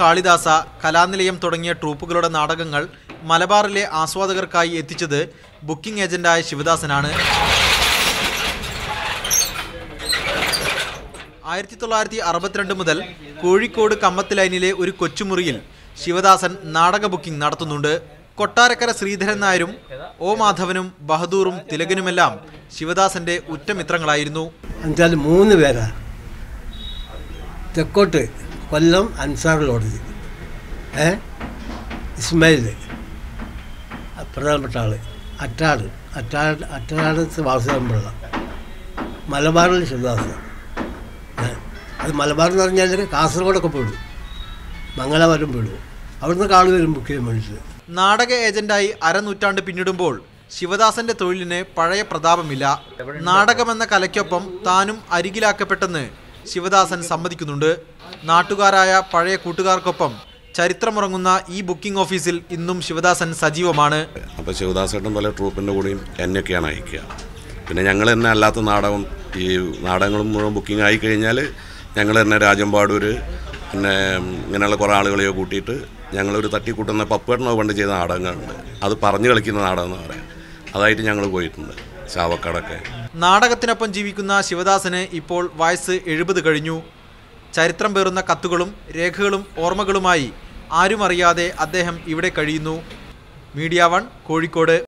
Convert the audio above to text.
കാളിദാസ കലാനിലയം തുടങ്ങിയ ട്രൂപ്പുകളുടെ നാടകങ്ങൾ മലബാറിലെ ആസ്വാദകർക്കായി എത്തിച്ചത് ബുക്കിംഗ് ഏജന്റായ ശിവദാസനാണ് ആയിരത്തി തൊള്ളായിരത്തി അറുപത്തിരണ്ട് മുതൽ കോഴിക്കോട് കമ്മത്ത് ലൈനിലെ ഒരു കൊച്ചുമുറിയിൽ ശിവദാസൻ നാടക ബുക്കിംഗ് നടത്തുന്നുണ്ട് കൊട്ടാരക്കര ശ്രീധരൻ നായരും ഒ മാധവനും ബഹദൂറും തിലകനുമെല്ലാം ശിവദാസന്റെ ഉറ്റമിത്രങ്ങളായിരുന്നു എന്നുവെച്ചാൽ മൂന്ന് പേരാ തെക്കോട്ട് കൊല്ലം അൻസാർ ലോഡ്ജ് ഏ ഇസ്മായിൽ പ്രധാനപ്പെട്ട ആൾ അറ്റാട് അറ്റാട് അറ്റാട് വാസുദേവൻപിള്ള മലബാറിൽ ശിവദാസ് ഏ, അത് മലബാർ എന്ന് പറഞ്ഞാൽ കാസർഗോഡൊക്കെ പോയിടും മംഗലാപുരം പോയിടും അവിടുന്ന് ആൾ വരും ബുക്ക് ചെയ്യാൻ വേണ്ടിയിട്ട് നാടക ഏജന്റായി അരനൂറ്റാണ്ട് പിന്നിടുമ്പോൾ ശിവദാസന്റെ തൊഴിലിന് പഴയ പ്രതാപമില്ല നാടകമെന്ന കലയ്ക്കൊപ്പം താനും അരികിലാക്കപ്പെട്ടെന്ന് ശിവദാസൻ സമ്മതിക്കുന്നുണ്ട് നാട്ടുകാരായ പഴയ കൂട്ടുകാർക്കൊപ്പം ചരിത്രമുറങ്ങുന്ന ഈ ബുക്കിംഗ് ഓഫീസിൽ ഇന്നും ശിവദാസൻ സജീവമാണ് അപ്പോൾ ശിവദാസേട്ടൻ പല ട്രൂപ്പിൻ്റെ കൂടെയും എന്നെയൊക്കെയാണ് അയക്കുക പിന്നെ ഞങ്ങൾ തന്നെ അല്ലാത്ത നാടകം ഈ നാടകങ്ങളും മുഴുവൻ ബുക്കിംഗ് ആയി കഴിഞ്ഞാൽ ഞങ്ങൾ തന്നെ രാജമ്പാടൂർ പിന്നെ ഇങ്ങനെയുള്ള കുറേ ആളുകളെയോ കൂട്ടിയിട്ട് ഞങ്ങളൊരു തട്ടിക്കൂട്ടുന്ന പപ്പേട്ടനോ പണ്ട് ചെയ്ത നാടകങ്ങളുണ്ട് അത് പറഞ്ഞു കളിക്കുന്ന നാടകം എന്ന് പറയാം അതായിട്ട് ഞങ്ങൾ പോയിട്ടുണ്ട് ചാവക്കാടൊക്കെ നാടകത്തിനൊപ്പം ജീവിക്കുന്ന ശിവദാസന് ഇപ്പോൾ വയസ്സ് എഴുപത് കഴിഞ്ഞു ചരിത്രം പേറുന്ന കത്തുകളും രേഖകളും ഓർമ്മകളുമായി ആരും അറിയാതെ അദ്ദേഹം ഇവിടെ കഴിയുന്നു മീഡിയ വൺ കോഴിക്കോട്